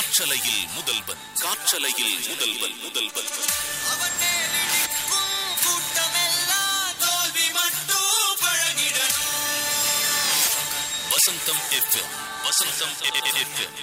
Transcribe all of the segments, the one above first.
காற்றலையில் முதல்வன் காற்றலையில் முதல்வன் முதல்வன் அவன் மேலிடிக்கும் கூட்டமெல்லாம் தோல்வி மட்டும் பழகிடணும் வசந்தம் எஃப்எம் வசந்தம் எஃப்எம்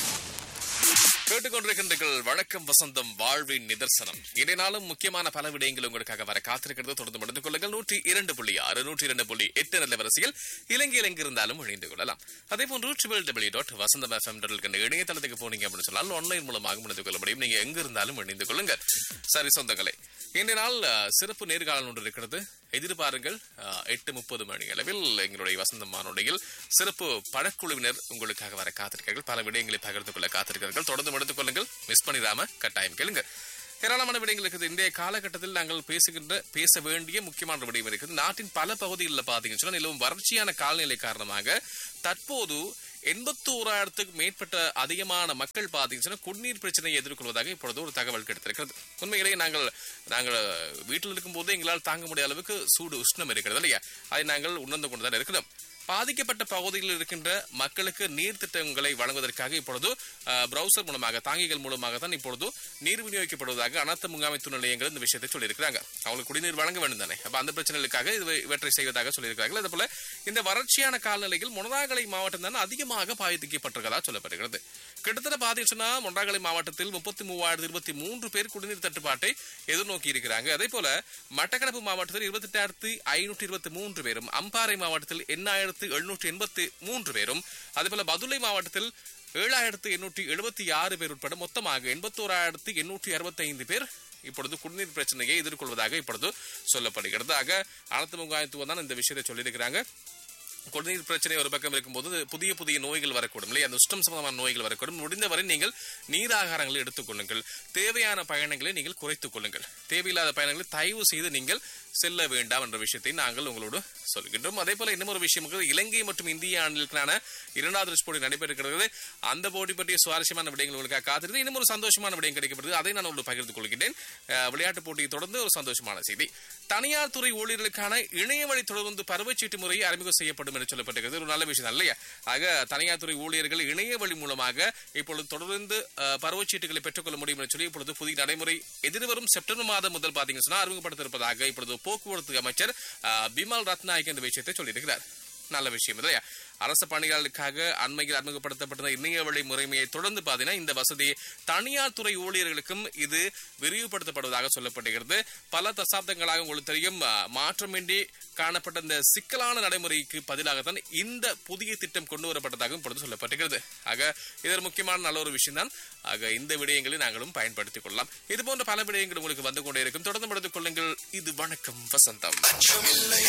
கேட்டுக்கொண்டிருக்கின்றீர்கள் வணக்கம் வசந்தம் வாழ்வின் நிதர்சனம் இடைநாளும் முக்கியமான பல விடயங்கள் உங்களுக்காக வர காத்திருக்கிறது தொடர்ந்து முடிந்து கொள்ளுங்கள் நூற்றி இரண்டு புள்ளி ஆறு நூற்றி இரண்டு புள்ளி எட்டு நல்ல வரிசையில் இலங்கையில் எங்கிருந்தாலும் இணைந்து கொள்ளலாம் அதே போன்று triple W dot Vasantham FM இருக்கின்ற இணையதளத்துக்கு போனீங்க அப்படின்னு சொன்னால் ஆன்லைன் மூலமாக முடிந்து கொள்ள முடியும் நீங்க எங்க இருந்தாலும் இணைந்து கொள்ளுங்கள் சரி சொந்தங்களே இன்றைய நாள் அஹ், சிறப்பு நேர்காணல் ஒன்று இருக்கிறது எதிர்பாருங்கள் அஹ், எட்டு முப்பது மணி அளவில் எங்களுடைய வசந்தம் மானுடையில் சிறப்பு படக்குழுவினர் உங்களுக்காக வர காத்திருக்கிறார்கள் பல விடயங்களை பகிர்ந்து கொள்ள காத்திருக்கிறார்கள் தொடர்ந்து எடுத்துக் கொள்ளுங்கள் மிஸ் பண்ணிடாம கட்டாயம் கேளுங்க ஏராளமான விடயங்கள் இருக்குது இன்றைய காலகட்டத்தில் நாங்கள் பேசுகின்ற பேச வேண்டிய முக்கியமான விடயம் இருக்குது நாட்டின் பல பகுதிகளில் பார்த்தீங்கன்னு சொன்னா நிலவும் வறட்சியான காலநிலை காரணமாக தற்போது எண்பத்தோராயிரத்துக்கு மேற்பட்ட அதிகமான மக்கள் பார்த்தீங்கன்னு சொன்னா குடிநீர் பிரச்சனையை எதிர்கொள்வதாக இப்பொழுது ஒரு தகவல் கிடைத்திருக்கிறது உண்மையிலேயே நாங்கள் நாங்கள் வீட்டில் இருக்கும்போது எங்களால் தாங்க முடியாத அளவுக்கு சூடு உஷ்ணம் இருக்கிறது இல்லையா அதை நாங்கள் உணர்ந்து கொண்டு தான் இருக்கிறோம் பாதிக்கப்பட்ட பகுதிகளில் இருக்கின்ற மக்களுக்கு நீர் திட்டங்களை வழங்குவதற்காக இப்பொழுது பிரவுசர் மூலமாக தாங்கிகள் மூலமாக தான் இப்பொழுது நீர் விநியோகிக்கப்படுவதாக அனைத்து முகாமைத்துவ நிலையங்கள் இந்த விஷயத்தை சொல்லியிருக்கிறாங்க அவங்களுக்கு குடிநீர் வழங்க வேண்டும் தானே அப்ப அந்த பிரச்சனைகளுக்காக இது இவற்றை செய்வதாக சொல்லியிருக்கிறார்கள் அதே போல இந்த வறட்சியான காலநிலையில் மொனராகலை மாவட்டம் தான் அதிகமாக பாதிக்கப்பட்டிருக்கிறதா சொல்லப்படுகிறது கிட்டத்தட்ட பாதிச்சுன்னா மொனராகலை மாவட்டத்தில் முப்பத்தி மூவாயிரத்தி இருபத்தி மூன்று பேர் குடிநீர் தட்டுப்பாட்டை எதிர்நோக்கி இருக்கிறாங்க அதே போல மட்டக்களப்பு மாவட்டத்தில் இருபத்தி எட்டாயிரத்தி ஐநூற்றி இருபத்தி மூன்று பேரும் அம்பாறை மாவட்டத்தில் எண்ணாயிரத்து எழுநூற்றி எண்பத்தி மூன்று பேரும் அதேபோல பதுளை மாவட்டத்தில் ஏழாயிரத்து எண்ணூற்றி எழுபத்தி ஆறு பேர் உட்பட மொத்தமாக எண்பத்தோராயிரத்து எண்ணூற்றி அறுபத்தி ஐந்து பேர் இப்பொழுது குடிநீர் பிரச்சனையை எதிர்கொள்வதாக இப்பொழுது சொல்லப்படுகிறது ஆக அனைத்து முகாயத்துவம் தான் இந்த விஷயத்தை சொல்லியிருக்கிறாங்க குடிநீர் பிரச்சனை ஒரு பக்கம் இருக்கும்போது புதிய புதிய நோய்கள் வரக்கூடும் இல்லையா அந்த உஷ்டம் சம்பந்தமான நோய்கள் வரக்கூடும் முடிந்தவரை நீங்கள் நீராகாரங்களை எடுத்துக்கொள்ளுங்கள் தேவையான பயணங்களை நீங்கள் குறைத்துக் கொள்ளுங்கள் தேவையில்லாத பயணங்களை தயவு செய்து நீங்கள் செல்ல வேண்டாம் என்ற விஷயத்தை நாங்கள் உங்களோடு சொல்கின்றோம் அதே போல இன்னும் ஒரு விஷயம் இருக்கிறது. இலங்கை மற்றும் இந்திய அணிகளுக்கான இரண்டாவது டெஸ்ட் போட்டி நடைபெறுகிறது அந்த போட்டி பற்றிய சுவாரஸ்யமான விடயங்கள் உங்களுக்காக காத்திருக்கு இன்னும் ஒரு சந்தோஷமான விடயம் கிடைக்கப்படுது அதை நான் உங்களுக்கு பகிர்ந்து கொள்கிறேன் அஹ், விளையாட்டுப் போட்டியை தொடர்ந்து ஒரு சந்தோஷமான செய்தி தனியார் துறை ஊழியர்களுக்கான இணைய வழி தொடர்ந்து பருவச்சீட்டு முறை அறிமுகம் செய்யப்படும் என்று சொல்லப்பட்டிருக்கிறது ஒரு நல்ல விஷயம் தான் இல்லையா ஆக தனியார் துறை ஊழியர்கள் இணைய வழி மூலமாக இப்பொழுது தொடர்ந்து அஹ், பருவச்சீட்டுகளை பெற்றுக்கொள்ள முடியும் என்று சொல்லி இப்பொழுது புதிய நடைமுறை எதிர்வரும் செப்டம்பர் மாதம் முதல் பாத்தீங்கன்னா சொன்னா அறிமுகப்படுத்திருப்பதாக இப்பொழுது போக்குவரத்து அமைச்சர் அஹ், பிமல் ரத்நாயக் இந்த விஷயத்தை சொல்லியிருக்கிறார் நல்ல விஷயம் இல்லையா அரசு பணியாளர்களுக்காக அண்மையில் அறிமுகப்படுத்தப்பட்ட இணைய வழி முறைமையை தொடர்ந்து பார்த்தீங்கன்னா இந்த வசதி தனியார் துறை ஊழியர்களுக்கும் இது விரிவுபடுத்தப்படுவதாக சொல்லப்படுகிறது பல தசாப்தங்களாக உங்களுக்கு தெரியும் அஹ், மாற்றமின்றி காணப்பட்ட இந்த சிக்கலான நடைமுறைக்கு பதிலாகத்தான் இந்த புதிய திட்டம் கொண்டு வரப்பட்டதாகவும் இப்பொழுது சொல்லப்பட்டிருக்கிறது ஆக இது ஒரு முக்கியமான நல்ல ஒரு விஷயம் தான் ஆக இந்த விடயங்களை நாங்களும் பயன்படுத்திக் கொள்ளலாம் இது போன்ற பல விடயங்கள் உங்களுக்கு வந்து கொண்டே இருக்கும் தொடர்ந்து எடுத்துக் கொள்ளுங்கள் இது வணக்கம் வசந்தம்